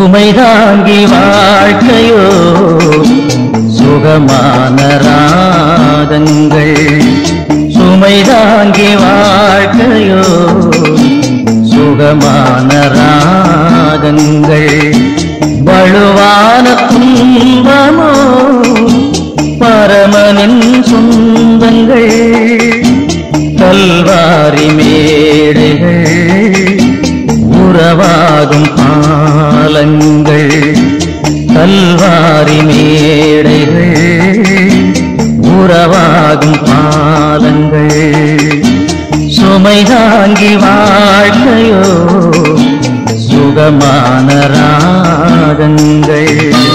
சுமை தாங்கி வாழ்க்கையோ சுகமான ராகங்கள் சுமை தாங்கி வாழ்க்கையோ சுகமான ராகங்கள் வலுவான துன்பமோ பரமனின் சொந்தங்கள் கல்வாரி மேடைகள் உறவாகும் பாலங்கள் கல்வாரி மேடைகள் உறவாகும் பாலங்கள் சுமை தாங்கி வாழ்க்கையோ சுகமான ராகங்கள்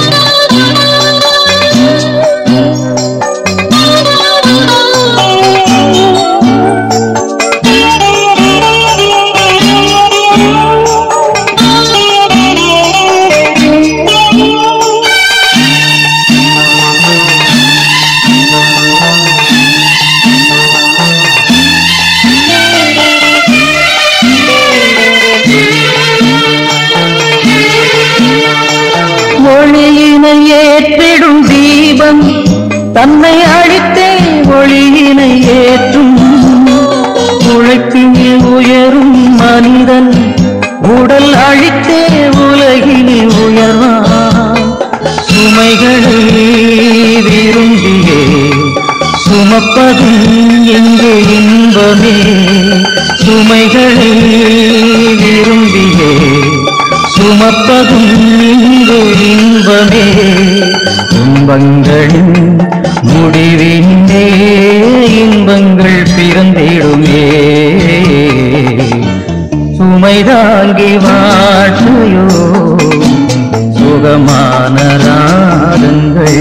ஒளியினை ஏற்றிடும் தீபம் தன்னை அழித்தே ஒளியினை ஏற்றும் உழைப்பில் உயரும் மனிதன் உடல் அழித்தே உலகினில் உயர்வான் சுமைகளை விரும்பியே சுமப்பதும் எங்கே இன்பமே சுமைகளை விரும்பியே சுமப்பதும் இங்கு இன்பமே துன்பங்களின் முடிவின்றே இன்பங்கள் பிறந்திடுமே சுமை தாங்கி வாழ்க்கையோ சுகமான ராகங்கள்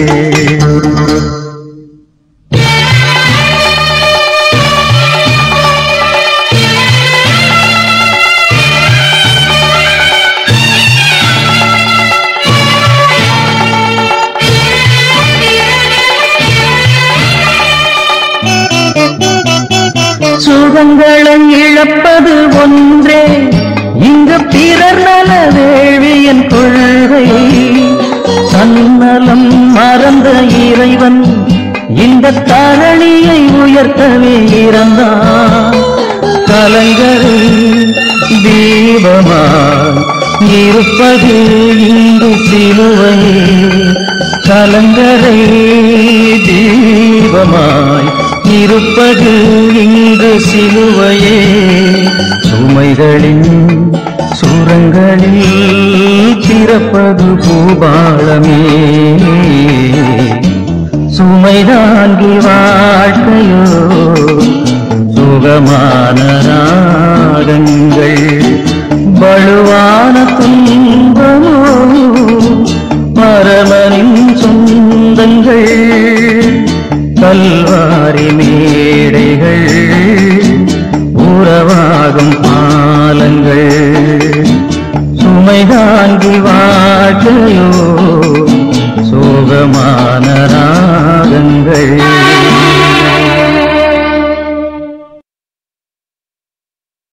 சுகங்களை இழப்பது ஒன்றே இங்கு பிறர் நல வேள்வியன் கொள்கை தன்னலம் மறந்த இறைவன் இந்த தரணியை உயர்த்தவே இறந்தான் கலங்கரை தீபமாய் இருப்பது இங்கு சிலுவையே கலங்கரை தீபமாய் இருப்பது இங்கு சிலுவையே சுமைகளின் சுரங்களில் திறப்பது பூபாளமே சுமை தாங்கி வாழ்க்கையோ சுகமான ராகங்கள் வலுவான துன்பமோ பரமனின் சொந்தங்கள் கல்வாரி மேடைகள் உறவாகும் பாலங்கள் சுமை தாங்கி வாழ்க்கையோ சோகமான ராகங்கள்